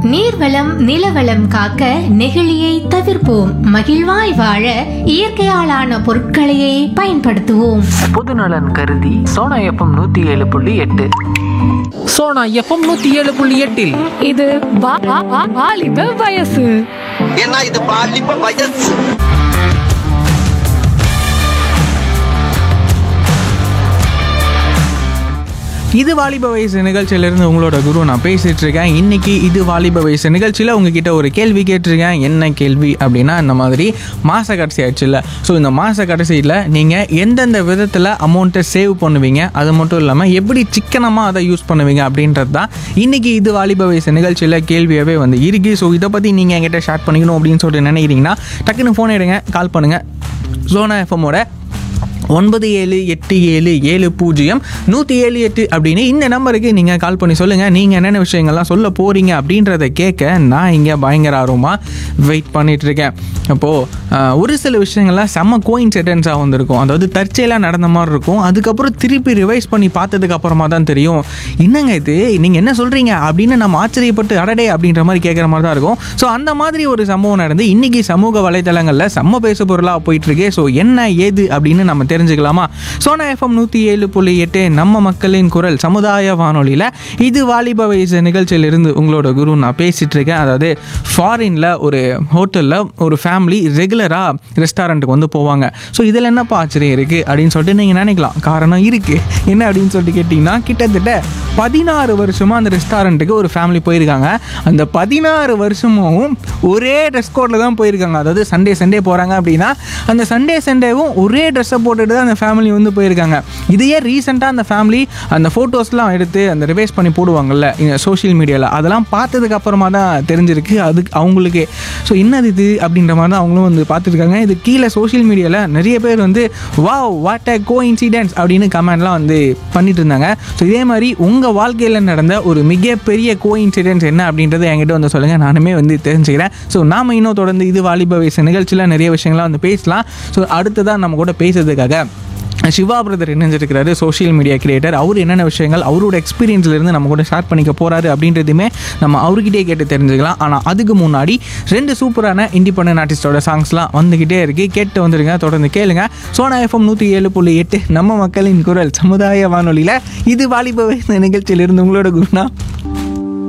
நீர்வளம் நிலவளம் காக்க நெகிழியை தவிர்ப்போம் மகிழ்வாய் வாழ இயற்கையாலான பொருட்களையே பயன்படுத்துவோம் பொதுநலன் கருதி சோனா எஃப்எம் நூற்றி ஏழு புள்ளி எட்டு சோனா எஃப்எம் நூற்றி ஏழு புள்ளி எட்டில் இது வா- வா- வா- வாலிப வயசு ஏன்னா இது பாலிப்ப வயசு இது வாலிப வயசு நிகழ்ச்சியிலிருந்து உங்களோட குரு நான் பேசிட்டு இருக்கேன் இன்னைக்கு இது வாலிப வயசு நிகழ்ச்சியில் உங்ககிட்ட ஒரு கேள்வி கேட்டிருக்கேன் என்ன கேள்வி அப்படின்னா இந்த மாதிரி மாத கடைசி ஆயிடுச்சுல்ல ஸோ இந்த மாத கடைசியில் நீங்கள் எந்தெந்த விதத்தில் அமௌண்ட்டை சேவ் பண்ணுவீங்க அது மட்டும் இல்லாமல் எப்படி சிக்கனமாக அதை யூஸ் பண்ணுவீங்க அப்படின்றது தான் இன்னைக்கு இது வாலிப வயசு நிகழ்ச்சியில் கேள்வியாகவே வந்து இருக்கு ஸோ இதை பற்றி நீங்கள் என்கிட்ட ஷேர் பண்ணிக்கணும் அப்படின்னு சொல்லிட்டு நினைக்கிறீங்கன்னா டக்குன்னு ஃபோன் எடுங்க கால் பண்ணுங்கள் சோனா எஃப்எம்மோட ஒன்பது ஏழு எட்டு ஏழு ஏழு பூஜ்ஜியம் நூற்றி ஏழு எட்டு அப்படின்னு இந்த நம்பருக்கு நீங்கள் கால் பண்ணி சொல்லுங்கள் நீங்கள் என்னென்ன விஷயங்கள்லாம் சொல்ல போகிறீங்க அப்படின்றத கேட்க நான் இங்கே பயங்கர ஆர்வமாக வெயிட் பண்ணிகிட்ருக்கேன் அப்போது ஒரு சில விஷயங்கள்லாம் செம்ம கோயின்சிடென்ஸாக வந்திருக்கும் அதாவது தற்செயலாக நடந்த மாதிரி இருக்கும் அதுக்கப்புறம் திருப்பி ரிவைஸ் பண்ணி பார்த்ததுக்கு அப்புறமா தான் தெரியும் என்னங்க இது நீங்கள் என்ன சொல்கிறீங்க அப்படின்னு நம்ம ஆச்சரியப்பட்டு அடடே அப்படின்ற மாதிரி கேட்குற மாதிரி தான் இருக்கும் ஸோ அந்த மாதிரி ஒரு சம்பவம் நடந்து இன்னைக்கு சமூக வலைதளங்களில் செம்ம பேசு பொருளாக போயிட்டுருக்கு ஸோ என்ன ஏது அப்படின்னு நம்ம தெரிஞ்சுக்கலாமா சோனா எஃப்எம் நூற்றி ஏழு புள்ளி எட்டு நம்ம மக்களின் குரல் சமுதாய வானொலியில் இது வாலிப வயசு நிகழ்ச்சியிலிருந்து உங்களோட குரு நான் பேசிகிட்டு இருக்கேன் அதாவது ஃபாரினில் ஒரு ஹோட்டலில் ஒரு ஃபேமிலி ரெகுலராக ரெஸ்டாரண்ட்டுக்கு வந்து போவாங்க ஸோ இதில் என்னப்பா ஆச்சரியம் இருக்குது அப்படின்னு சொல்லிட்டு நீங்கள் நினைக்கலாம் காரணம் இருக்குது என்ன அப்படின்னு சொல்லிட்டு கேட்டிங்கன்னா கிட்டத்தட்ட பதினாறு வருஷமாக அந்த ரெஸ்டாரண்ட்டுக்கு ஒரு ஃபேமிலி போயிருக்காங்க அந்த பதினாறு வருஷமும் ஒரே ட்ரெஸ் கோடில் தான் போயிருக்காங்க அதாவது சண்டே சண்டே போகிறாங்க அப்படின்னா அந்த சண்டே சண்டேவும் ஒரே ட்ரெஸ்ஸை போட்டுட்டு தான் அந்த ஃபேமிலி வந்து போயிருக்காங்க இதையே ரீசெண்டாக அந்த ஃபேமிலி அந்த ஃபோட்டோஸ்லாம் எடுத்து அந்த ரிவைஸ் பண்ணி போடுவாங்கல்ல இந்த சோஷியல் மீடியாவில் அதெல்லாம் பார்த்ததுக்கு அப்புறமா தான் தெரிஞ்சிருக்கு அதுக்கு அவங்களுக்கே ஸோ என்னது இது அப்படின்ற மாதிரி தான் அவங்களும் வந்து பார்த்துருக்காங்க இது கீழே சோஷியல் மீடியாவில் நிறைய பேர் வந்து wow what a go incidents அப்படின்னு கமெண்ட்லாம் வந்து பண்ணிட்டு இருந்தாங்க ஸோ இதே மாதிரி உங்கள் வாழ்க்கையில் நடந்த ஒரு மிகப்பெரிய கோ இன்சிடென்ட்ஸ் என்ன அப்படின்றத என்கிட்ட வந்து சொல்லுங்கள் நானுமே வந்து தெரிஞ்சுக்கிறேன் ஸோ நாம இன்னும் தொடர்ந்து இது வாலிப வயசு நிகழ்ச்சியில் நிறைய விஷயங்கள்லாம் வந்து பேசலாம் ஸோ அடுத்ததான் நம்ம கூட பேசுறதுக்காக சிவா பிரதர் இணைஞ்சிருக்கிறாரு சோஷியல் மீடியா கிரியேட்டர் அவர் என்னென்ன விஷயங்கள் அவரோட experience-ல இருந்து நம்ம கூட ஷேர் பண்ணிக்க போறாரு அப்படின்றதுமே நம்ம அவர்கிட்டயே கேட்டு தெரிஞ்சுக்கலாம் ஆனால் அதுக்கு முன்னாடி ரெண்டு சூப்பரான இண்டிபெண்டன்ட் ஆர்டிஸ்டோட சாங்ஸ்லாம் வந்துக்கிட்டே இருக்கு கேட்டு வந்துருங்க தொடர்ந்து கேளுங்க சோனா எஃப்எம் நூற்றி ஏழு புள்ளி எட்டு நம்ம மக்களின் குரல் சமுதாய வானொலியில் இது வாலிப வயசு நிகழ்ச்சியிலிருந்து உங்களோட குருனா